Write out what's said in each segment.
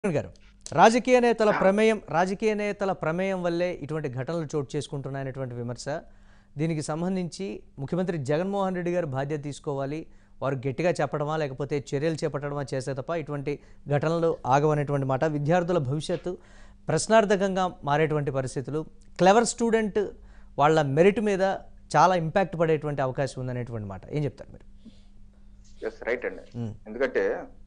కిరణ్ గారు రాజకీయ నేతల ప్రమేయం రాజకీయ నేతల ప్రమేయం వల్లే ఇటువంటి ఘటనలు చోటు చేసుకుంటున్నాయనేటువంటి విమర్శ దీనికి సంబంధించి ముఖ్యమంత్రి జగన్మోహన్ రెడ్డి గారు బాధ్యత తీసుకోవాలి వారు గట్టిగా చెప్పడమా లేకపోతే చర్యలు చేపట్టడమా చేస్తే తప్ప ఇటువంటి ఘటనలు ఆగవనేటువంటి మాట విద్యార్థుల భవిష్యత్తు ప్రశ్నార్థకంగా మారేటువంటి పరిస్థితులు క్లెవర్ స్టూడెంట్ వాళ్ళ మెరిట్ మీద చాలా ఇంపాక్ట్ పడేటువంటి అవకాశం ఉందనేటువంటి మాట ఏం చెప్తారు మీరు ఎస్ రైట్ అండి మ్మ్. ఎందుకంటే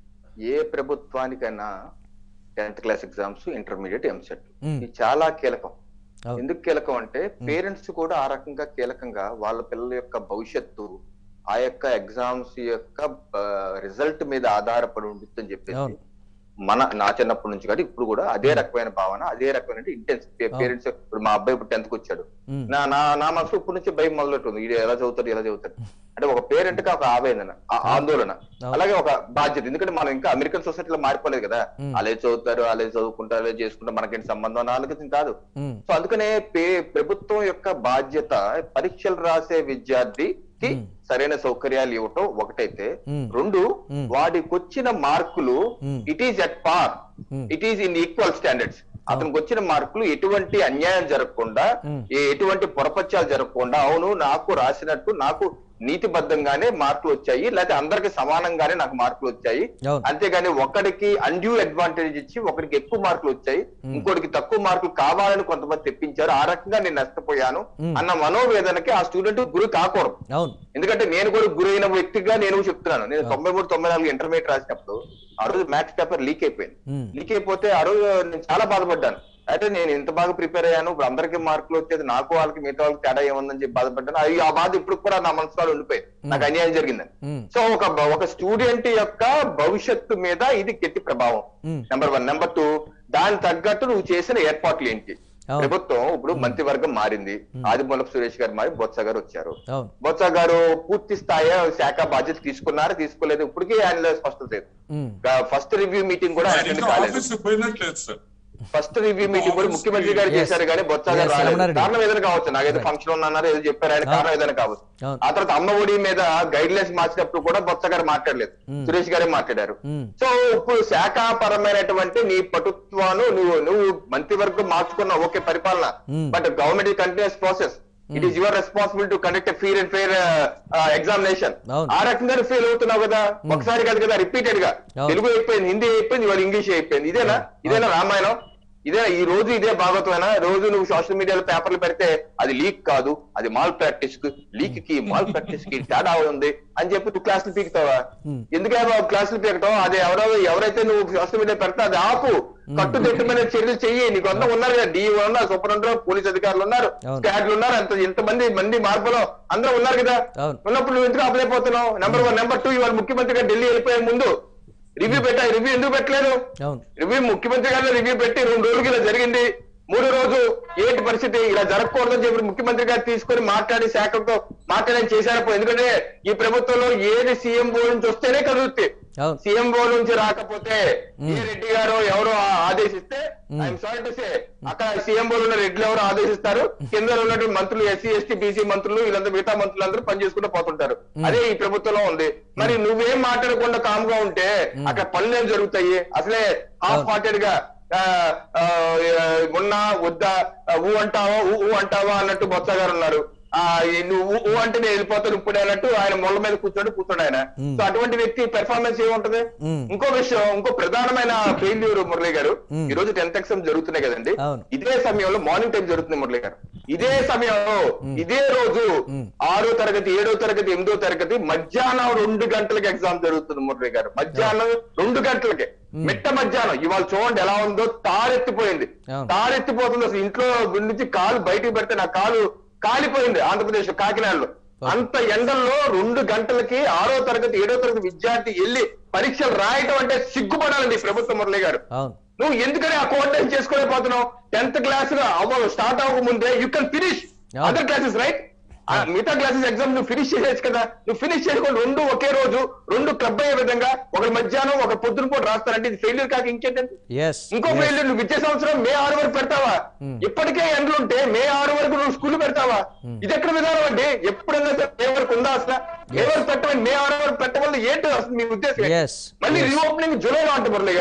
ఏ ప్రభుత్వానికైనా tenth class exams intermediate EAMCET మ్మ్. ఇది చాలా కీలకం అవును. ఎందుకు కీలకం అంటే పేరెంట్స్ కూడా ఆ రకంగా కీలకంగా వాళ్ళ పిల్లల యొక్క భవిష్యత్తు ఆ యొక్క ఎగ్జామ్స్ యొక్క రిజల్ట్ మీద ఆధారపడి ఉంటుందని చెప్పేసి అవును. మన నా చిన్నప్పటి నుంచి కానీ ఇప్పుడు కూడా అదే రకమైన భావన అదే రకమైన ఇంటెన్స్ పేరెంట్స్ ఇప్పుడు మా అబ్బాయి ఇప్పుడు టెన్త్ కి వచ్చాడు మ్మ్. నా నా నా మనసు ఇప్పటి నుంచి భయం మొదలెట్టుంది ఇది ఎలా చదువుతాడు ఎలా చదువుతాడు అంటే ఒక పేరెంట్ కి ఒక ఆవేదన ఆ ఆందోళన అలాగే ఒక బాధ్యత ఎందుకంటే మనం ఇంకా అమెరికన్ సొసైటీలో మారిపోలేదు కదా మ్మ్. అలాగే చదువుతారు అలాగే చదువుకుంటారు అలాగే చేసుకుంటారు మనకేంటి సంబంధం నాలుగు కాదు మ్మ్. సో అందుకనే పే ప్రభుత్వం యొక్క బాధ్యత పరీక్షలు రాసే విద్యార్థికి మ్మ్. సరైన సౌకర్యాలు ఇవ్వటం ఒకటైతే మ్మ్. రెండు మ్మ్. వాడికి వచ్చిన మార్కులు మ్మ్. It is at par hmm. It is in equal standards అతనికి వచ్చిన మార్కులు ఎటువంటి అన్యాయం జరగకుండా మ్మ్. ఏ- ఎటువంటి పొరపత్యాలు జరగకుండా అవును నాకు రాసినట్టు నాకు నీతిబద్ధంగానే మార్కులు వచ్చాయి లేకపోతే అందరికి సమానంగానే నాకు మార్కులు వచ్చాయి అవును. అంతేగాని ఒకడికి అన్డ్యూ అడ్వాంటేజ్ ఇచ్చి ఒకడికి ఎక్కువ మార్కులు వచ్చాయి ఇంకోటికి తక్కువ మార్కులు కావాలని కొంతమంది తెప్పించారు ఆ రకంగా నేను నష్టపోయాను మ్మ్. అన్న మనోవేదనకి ఆ స్టూడెంట్ గురి కాకూడదు అవును ఎందుకంటే నేను కూడా గురైన వ్యక్తిగా నేను చెప్తున్నాను నేను తొంభై మూడు తొంభై నాలుగు ఇంటర్మీడియట్ రాసినప్పుడు ఆ రోజు మ్యాథ్స్ పేపర్ లీక్ అయిపోయింది మ్మ్. లీక్ అయిపోతే ఆ రోజు నేను చాలా బాధపడ్డాను అయితే నేను ఇంత బాగా ప్రిపేర్ అయ్యాను ఇప్పుడు అందరికీ మార్కులు వచ్చేది నాకు వాళ్ళకి మిగతా వాళ్ళకి తేడా ఏముందని చెప్పి బాధపడ్డాను అయ్యి ఆ బాధ ఇప్పుడు కూడా నా మనసులో ఉండిపోయింది నాకు అన్యాయం జరిగిందని మ్మ్. సో ఒక ఒక స్టూడెంట్ యొక్క భవిష్యత్తు మీద ఇది గట్టి ప్రభావం మ్మ్. నెంబర్ వన్ నెంబర్ టూ దాని తగ్గట్టు నువ్వు చేసిన ఏర్పాట్లు ఏంటి అవును. ప్రభుత్వం ఇప్పుడు మంత్రివర్గం మారింది ఆదిమూలపు సురేష్ గారు మారి బొత్స గారు వచ్చారు అవును బొత్స గారు పూర్తి స్థాయి శాఖ బాధ్యత తీసుకున్నారు తీసుకోలేదు ఇప్పటికీ ఆయన స్పష్టత లేదు మ్మ్. ఫస్ట్ రివ్యూ మీటింగ్ కూడా ఆయన అటెండ్ ఇంకా కాలేదు ఆఫీస్ పోయినట్లేదు సార్ ఫస్ట్ రివ్యూ మీటింగ్ కూడా ముఖ్యమంత్రి గారు Yes. చేశారు కానీ బొత్స గారు Yes, రాలేదు రమణారెడ్డి. కారణం ఏదైనా కావచ్చు నాకైతే ఫంక్షన్ ఉందన్నారు ఏదో చెప్పారు ఆయన కారణం ఏదైనా కావచ్చు అవును. ఆ తర్వాత అమ్మ ఒడి మీద గైడ్ లైన్స్ మార్చినప్పుడు కూడా బొత్స గారు మాట్లాడలేదు Hmm. సురేష్ గారే మాట్లాడారు మ్మ్. సో ఇప్పుడు శాఖాపరమైనటువంటి నీ పటుత్వాను నువ్వు నువ్వు మంత్రివర్గం మార్చుకున్న ఓకే పరిపాలన Hmm. But government continues process it is your responsibility to conduct free and fair examination అవును. ఆ రకంగా ఫెయిల్ అవుతున్నావు కదా ఒకసారి కాదు కదా రిపీటెడ్ గా అవును. తెలుగు అయిపోయింది హిందీ అయిపోయింది ఇవాళ ఇంగ్లీష్ అయిపోయింది ఇదేనా ఇదేనా రామాయణం ఇదే ఈ రోజు ఇదే భాగవతమేనా రోజు నువ్వు సోషల్ మీడియాలో పేపర్లు పెడితే అది లీక్ కాదు అది మాల్ ప్రాక్టీస్ కి లీక్ కి మాల్ ప్రాక్టీస్ కి తేడా ఉంది అని చెప్పి నువ్వు క్లాసులు పీకుతావా ఎందుకే బాబు క్లాసులు పీకటం అది ఎవరో ఎవరైతే నువ్వు సోషల్ మీడియా పెడితే అది ఆపు కట్టుదిట్టమైన చర్యలు చెయ్యి నీకు అంతా ఉన్నారు కదా డిఈ ఉన్నారు సూపరింటెండెంట్ పోలీస్ అధికారులు ఉన్నారు అవును. స్టాడ్లు ఉన్నారు అంత ఇంతమంది మంది మార్పులో అందరూ ఉన్నారు కదా అవును. ఉన్నప్పుడు నువ్వు ఎందుకు అప్లై అయిపోతున్నావు నెంబర్ వన్ నెంబర్ టూ ఇవాళ ముఖ్యమంత్రి గారు ఢిల్లీ వెళ్ళిపోయే ముందు రివ్యూ పెట్టా రివ్యూ ఎందుకు పెట్టలేదు అవును రివ్యూ ముఖ్యమంత్రి గారు రివ్యూ పెట్టి రెండు రోజులకి ఇలా జరిగింది మూడో రోజు ఏంటి పరిస్థితి ఇలా జరగకూడదని చెప్పి ముఖ్యమంత్రి గారు తీసుకొని మాట్లాడి శాఖతో మాట్లాడి చేశారు ఎందుకంటే ఈ ప్రభుత్వంలో ఏది సీఎం బోర్డు నుంచి వస్తేనే కదులుతుంది అవును సీఎం బోర్డు నుంచి రాకపోతే ఏ రెడ్డి గారు ఎవరో ఆ- ఆదేశిస్తే ఐఎమ్ సారీ టు సే అక్కడ సీఎం బోర్డు ఉన్న రెడ్లు ఎవరు ఆదేశిస్తారు కింద ఉన్నటువంటి మంత్రులు ఎస్సీ ఎస్టీ బీసీ మంత్రులు వీళ్ళందరూ మిగతా మంత్రులు అందరూ పనిచేసుకుంటూ పోతుంటారు అదే ఈ ప్రభుత్వంలో ఉంది మరి నువ్వేం మాట్లాడకుండా కామ్ గా ఉంటే అక్కడ పనులు ఏం జరుగుతాయి అసలే హాఫ్ హార్టెడ్ గా ఆ, ఆ, ఉన్నా వద్దా ఆ, ఊ అంటావా ఊ ఊ అంటావా అన్నట్టు బొత్స గారు ఉన్నారు ఆ ఈ నువ్వు ఊ- ఊ అంటే నేను వెళ్ళిపోతాను ఇప్పుడు అన్నట్టు ఆయన మొళ్ళ మీద కూర్చోండి కూర్చోండి ఆయన సో అటువంటి వ్యక్తి పెర్ఫార్మెన్స్ ఏముంటది మ్మ్. ఇంకో విషయం ఇంకో ప్రధానమైన ఫెయిల్యూర్ మురళి గారు ఈ రోజు టెన్త్ ఎగ్జామ్ జరుగుతున్నాయి కదండి అవును. ఇదే సమయంలో మార్నింగ్ టైం జరుగుతుంది మురళి గారు ఇదే సమయంలో ఇదే రోజు ఆరో తరగతి ఏడో తరగతి ఎనిమిదో తరగతి మధ్యాహ్నం రెండు గంటలకి ఎగ్జామ్ జరుగుతుంది మురళి గారు మధ్యాహ్నం రెండు గంటలకి మిట్ట మధ్యాహ్నం ఇవాళ చూడండి ఎలా ఉందో తారెత్తిపోయింది అవును. తారెత్తిపోతుంది అసలు ఇంట్లో నుంచి కాలు బయటికి పెడితే నా కాలు కాలిపోయింది ఆంధ్రప్రదేశ్ కాకినాడలో అంత ఎండల్లో రెండు గంటలకి ఆరో తరగతి ఏడో తరగతి విద్యార్థి వెళ్ళి పరీక్షలు రాయటం అంటే సిగ్గుపడాలండి ఈ ప్రభుత్వ మురళి గారు అవును నువ్వు ఎందుకని ఆ కోఆర్డినేట్ చేసుకోలేకపోతున్నావు టెన్త్ క్లాస్ అవ్వ స్టార్ట్ అవ్వక ముందే you can finish Yeah. Other classes right మిగతా క్లాసెస్ ఎగ్జామ్ నువ్వు ఫినిష్ చేసేచ్చు కదా నువ్వు ఫినిష్ చేసుకొని రెండు ఒకే రోజు రెండు క్లబ్ అయ్యే విధంగా ఒక మధ్యాహ్నం ఒక పొద్దున పూట రాస్తారంటే ఇది ఫెయిల్యూర్ కాక ఇంకేంటంటే ఎస్ ఇంకో ఫెయిల్యూర్ నువ్వు విద్యా సంవత్సరం మే ఆరు వరకు పెడతావా ఇప్పటికే ఎండలు ఉంటే మే ఆరు వరకు నువ్వు స్కూల్ పెడతావా ఇది ఎక్కడ విధానం అండి ఎప్పుడైనా సరే మే వరకు ఉందా అసలు మే వరకు పెట్టమని మే ఆరు వరకు పెట్టడం వల్ల ఏంటి అసలు మీ ఉద్దేశం ఏంటి? Yes. మళ్ళీ Yes. రీఓపెనింగ్ జూలైలో అంటే మురళి గారు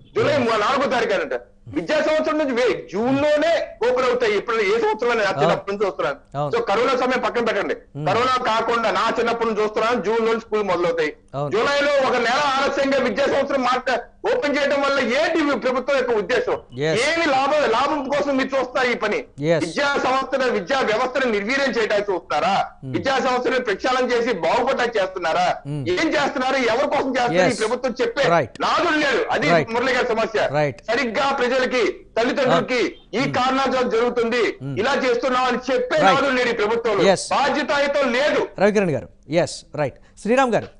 జూలై మూ- నాలుగో తారీఖు అంట విద్యా సంవత్సరం నుంచి వే- జూన్ లోనే ఓపెన్ అవుతాయి ఇప్పుడు ఏ సంవత్సరం అని నా చిన్నప్పటి నుంచి చూస్తున్నాను అవును. సో కరోనా సమయం పక్కన పెట్టండి కరోనా కాకుండా నా చిన్నప్పటి నుంచి చూస్తున్నాను జూన్ లో స్కూల్ మొదలవుతాయి అవును. జూలైలో ఒక నెల ఆలస్యంగా విద్యా సంవత్సరం మాట ఓపెన్ చేయడం వల్ల ఏంటి మీ ప్రభుత్వం యొక్క ఉద్దేశం Yes. ఏమి లాభం లాభం కోసం మీరు చూస్తారు ఈ పని Yes. విద్యా సంస్థను విద్యా వ్యవస్థను నిర్వీర్యం చేయడానికి చూస్తున్నారా విద్యా సంస్థను ప్రక్షాళన చేసి బాగుపడటానికి చేస్తున్నారా ఏం చేస్తున్నారు ఎవరి కోసం చేస్తున్నారు Yes. ఈ ప్రభుత్వం చెప్పే Right. నాదులు లేడు అది Right. మురళి గారి సమస్య Right. సరిగ్గా ప్రజలకి తల్లిదండ్రులకి ఈ కారణాలు జరుగుతుంది ఇలా చేస్తున్నాం అని చెప్పే Right. నాదులు లేడు ఈ ప్రభుత్వంలో Yes. బాధ్యతాయుతం లేదు రవికిరణ్ గారు ఎస్ రైట్ శ్రీరామ్ గారు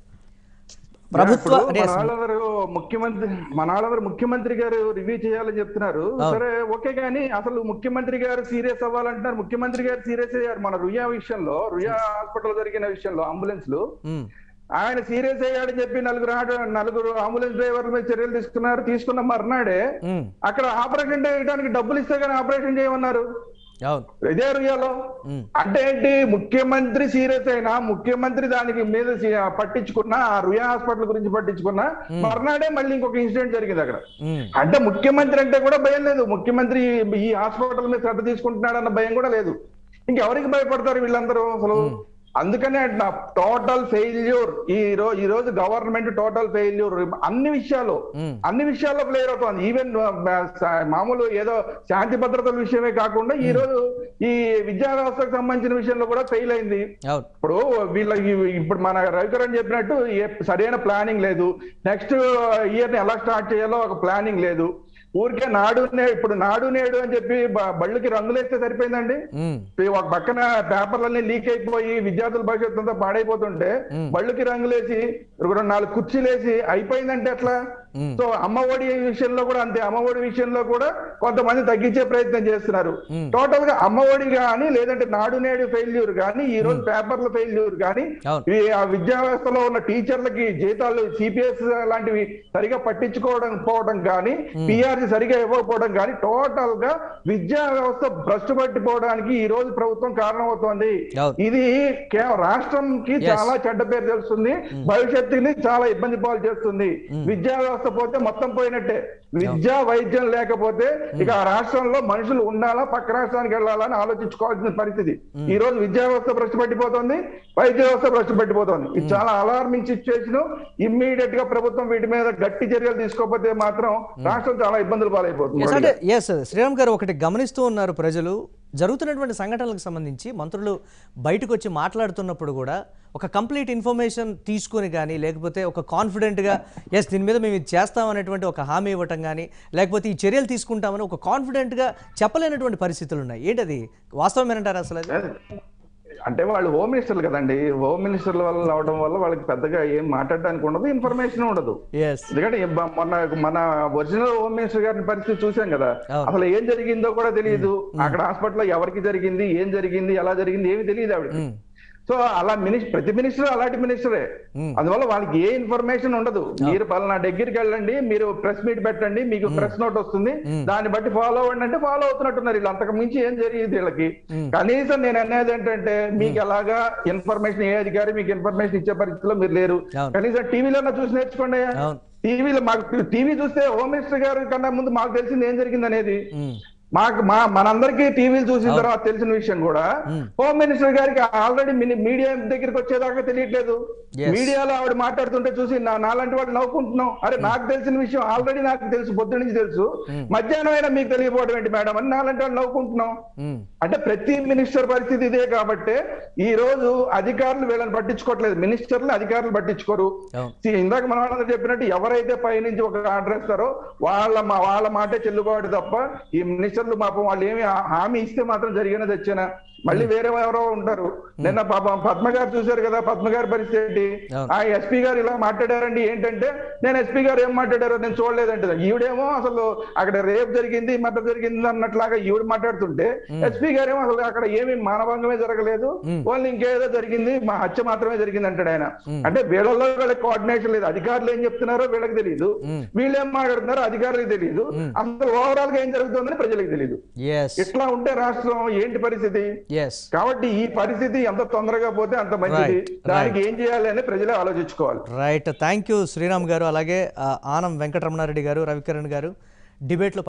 ప్రభుత్వ ఇప్పుడు అంటే మన వాళ్ళందరూ ముఖ్యమంత్రి మన వాళ్ళందరూ ముఖ్యమంత్రి గారు రివ్యూ చేయాలని చెప్తున్నారు అవును. సరే ఓకే కానీ అసలు ముఖ్యమంత్రి గారు సీరియస్ అవ్వాలంటున్నారు ముఖ్యమంత్రి గారు సీరియస్ అయ్యారు మన రుయా విషయంలో రుయా హాస్పిటల్ జరిగిన విషయంలో అంబులెన్స్ లు మ్, ఆయన సీరియస్ అయ్యాడని చెప్పి నలుగురు ఆటో- నలుగురు అంబులెన్స్ డ్రైవర్ల మీద చర్యలు తీసుకున్నారు తీసుకున్న మర్నాడే మ్, అక్కడ ఆపరేషన్ చేయడానికి డబ్బులు ఇస్తే కానీ ఆపరేషన్ చేయమన్నారు అవును ఇదే రుయాలో మ్, అంటే ఏంటి ముఖ్యమంత్రి సీరియస్ అయినా ముఖ్యమంత్రి దానికి మీద సి- పట్టించుకున్న ఆ రుయా హాస్పిటల్ గురించి పట్టించుకున్న మర్నాడే మళ్ళీ ఇంకొక ఇన్సిడెంట్ జరిగింది అక్కడ మ్, అంటే ముఖ్యమంత్రి అంటే కూడా భయం లేదు ముఖ్యమంత్రి ఈ హాస్పిటల్ మీద శ్రద్ధ తీసుకుంటున్నాడు అన్న భయం కూడా లేదు ఇంకెవరికి భయపడతారు వీళ్ళందరూ అసలు అందుకనే అంటున్నా టోటల్ ఫెయిల్యూర్ ఈ రోజు ఈ రోజు గవర్నమెంట్ టోటల్ ఫెయిల్యూర్ అన్ని విషయాలు మ్, అన్ని విషయాల్లో ప్లేయర్ అవుతుంది ఈవెన్ మామూలు ఏదో శాంతి భద్రతల విషయమే కాకుండా ఈ రోజు ఈ విద్యా వ్యవస్థకు సంబంధించిన విషయంలో కూడా ఫెయిల్ అయింది అవును ఇప్పుడు వీళ్ళకి ఇప్పుడు మన రవికరణ్ చెప్పినట్టు ఏ- సరైన ప్లానింగ్ లేదు నెక్స్ట్ ఇయర్ ని ఎలా స్టార్ట్ చేయాలో ఒక ప్లానింగ్ లేదు ఊరికే నాడు నే- ఇప్పుడు నాడు నేడు అని చెప్పి బ- బళ్ళకి రంగులేస్తే సరిపోయిందండి మ్, ఈ ఒక పక్కన పేపర్లన్నీ లీక్ అయిపోయి విద్యార్థుల భవిష్యత్తు అంతా పాడైపోతుంటే బళ్ళకి రంగులేసి రెండు నాలుగు కుర్చీలేసి అయిపోయిందంటే ఎట్లా మ్. సో అమ్మఒడి విషయంలో కూడా అంతే అమ్మఒడి విషయంలో కూడా కొంతమంది తగ్గించే ప్రయత్నం చేస్తున్నారు టోటల్ గా అమ్మఒడి కానీ లేదంటే నాడు నేడు ఫెయిల్యూర్ కానీ ఈ రోజు పేపర్ల ఫెయిల్యూర్ కానీ అవును. ఈ ఆ విద్యా వ్యవస్థలో ఉన్న టీచర్లకి జీతాలు సిపిఎస్ లాంటివి సరిగా పట్టించుకోవడం పోవడం కానీ పిఆర్సి సరిగా ఇవ్వకపోవడం కానీ టోటల్ గా విద్యా వ్యవస్థ భ్రష్టు పట్టిపోవడానికి ఈ రోజు ప్రభుత్వం కారణమవుతోంది అవును. ఇది కేవలం రాష్ట్రంకి Yes. చాలా చెడ్డ పేరు తెలుస్తుంది భవిష్యత్తుని చాలా ఇబ్బంది పాలు చేస్తుంది విద్యా వ్యవస్థ పోతే మొత్తం పోయినట్టే విద్యా వైద్యం లేకపోతే ఇక ఆ రాష్ట్రంలో మనుషులు ఉండాలా పక్క రాష్ట్రానికి వెళ్ళాలా అని ఆలోచించుకోవాల్సిన పరిస్థితి ఈ రోజు విద్యా వ్యవస్థ భ్రష్టు పట్టిపోతుంది వైద్య వ్యవస్థ భ్రష్టు పట్టిపోతుంది ఇది చాలా అలార్మింగ్ సిచ్యువేషన్ ఇమ్మీడియట్ గా ప్రభుత్వం వీటి మీద గట్టి చర్యలు తీసుకోకపోతే మాత్రం రాష్ట్రం చాలా ఇబ్బందులు ఎస్ పాలైపోతుంది అంటే ఎస్ శ్రీరామ్ గారు ఒకటి గమనిస్తూ ఉన్నారు ప్రజలు జరుగుతున్నటువంటి సంఘటనలకు సంబంధించి మంత్రులు బయటకు వచ్చి మాట్లాడుతున్నప్పుడు కూడా ఒక కంప్లీట్ ఇన్ఫర్మేషన్ తీసుకొని కానీ లేకపోతే ఒక కాన్ఫిడెంట్గా ఎస్ దీని మీద మేము ఇది చేస్తాం అనేటువంటి ఒక హామీ ఇవ్వటం కానీ లేకపోతే ఈ చర్యలు తీసుకుంటామని ఒక కాన్ఫిడెంట్గా చెప్పలేనటువంటి పరిస్థితులు ఉన్నాయి ఏంటది వాస్తవం ఏనంటారు అసలు అది అంటే వాళ్ళు హోమ్ మినిస్టర్లు కదండి హోమ్ మినిస్టర్ల వల్ల అవడం వల్ల వాళ్ళకి పెద్దగా ఏం మాట్లాడడానికి ఉండదు ఇన్ఫర్మేషన్ ఉండదు ఎస్ ఎందుకంటే ఈ బ- మొన్న మన ఒరిజినల్ హోమ్ మినిస్టర్ గారిని పరిస్థితి చూసాం కదా అవును. అసలు ఏం జరిగిందో కూడా తెలియదు అక్కడ హాస్పిటల్లో ఎవరికి జరిగింది ఏం జరిగింది ఎలా జరిగింది ఏమి తెలియదు ఆవిడ సో అలా మినిస్టర్ ప్రతి మినిస్టర్ అలాంటి మినిస్టరే మ్మ్. అందువల్ల వాళ్ళకి ఏ ఇన్ఫర్మేషన్ ఉండదు మీరు పలానా దగ్గరికి వెళ్ళండి మీరు ప్రెస్ మీట్ పెట్టండి మీకు ప్రెస్ నోట్ వస్తుంది దాన్ని బట్టి ఫాలో అవ్వండి అంటే ఫాలో అవుతున్నట్టున్నారు వీళ్ళు అంతకు మించి ఏం జరిగింది వీళ్ళకి కనీసం నేను అనేది ఏంటంటే మీకు ఎలాగా ఇన్ఫర్మేషన్ ఏ అధికారి మీకు ఇన్ఫర్మేషన్ ఇచ్చే పరిస్థితిలో మీరు లేరు అవును. కనీసం టీవీలో చూసి నేర్చుకోండి అవును టీవీలో మాకు టీవీ చూస్తే హోమ్ మినిస్టర్ గారి కన్నా ముందు మాకు తెలిసింది ఏం జరిగింది అనేది మ్మ్. మాకు మా మనందరికీ టీవీలు చూసిన తర్వాత తెలిసిన విషయం కూడా హోమ్ మినిస్టర్ గారికి ఆల్రెడీ మీడియా దగ్గరికి వచ్చేదాకా తెలియట్లేదు Yes. మీడియాలో ఆవిడ మాట్లాడుతుంటే చూసి నా నాలాంటి వాళ్ళు నవ్వుకుంటున్నాం అరే నాకు తెలిసిన విషయం ఆల్రెడీ నాకు తెలుసు పొద్దు నుంచి తెలుసు మధ్యాహ్నం అయినా మీకు తెలియకపోవడం ఏంటి మేడం అని నాలాంటి వాళ్ళు నవ్వుకుంటున్నాం మ్మ్. అంటే ప్రతి మినిస్టర్ పరిస్థితి ఇదే కాబట్టి ఈ రోజు అధికారులు వీళ్ళని పట్టించుకోవట్లేదు మినిస్టర్లు అధికారులు పట్టించుకోరు అవును See, ఇందాక మన వాళ్ళందరూ చెప్పినట్టు ఎవరైతే పైనుంచి ఒక ఆర్డర్ ఇస్తారో వాళ్ళ మా- వాళ్ళ మాటే చెల్లుబాటు తప్ప ఈ మినిస్టర్లు పాపం వాళ్ళు ఏమి హా- హామీ ఇస్తే మాత్రం జరిగినది వచ్చేనా మళ్ళీ వేరే ఎవరో ఉంటారు నిన్న పాపం పద్మ గారు చూశారు కదా పద్మ గారి పరిస్థితి ఏంటి అవును. ఆ ఎస్పీ గారు ఇలా మాట్లాడారండి ఏంటంటే నేను ఎస్పీ గారు ఏం మాట్లాడారో నేను చూడలేదంటే ఈవిడేమో అసలు అక్కడ రేప్ జరిగింది మర్డర్ జరిగింది అన్నట్లాగా ఈవిడ మాట్లాడుతుంటే ఎస్పీ గారు ఏమో అసలు అక్కడ ఏమి మానభంగమే జరగలేదు వాళ్ళు ఇంకేదో జరిగింది మా హత్య మాత్రమే జరిగింది అంటాడు ఆయన అంటే వీళ్ళలో వీళ్ళకి కోఆర్డినేషన్ లేదు అధికారులు ఏం చెప్తున్నారో వీళ్ళకి తెలియదు వీళ్ళు ఏం మాట్లాడుతున్నారో అధికారులకు తెలియదు అసలు ఓవరాల్ గా ఏం జరుగుతుందని ప్రజలకు తెలియదు ఎస్ ఇట్లా ఉంటే రాష్ట్రం ఏంటి పరిస్థితి ఎస్ కాబట్టి ఈ పరిస్థితి ఎంత తొందరగా పోతే అంత మంచిది Right, దానికి ఏం చేయాలి అని ప్రజలే ఆలోచించుకోవాలి రైట్ థ్యాంక్ యూ శ్రీరామ్ గారు అలాగే ఆ, ఆనం వెంకటరమణారెడ్డి గారు రవికిరణ్ గారు డిబేట్లో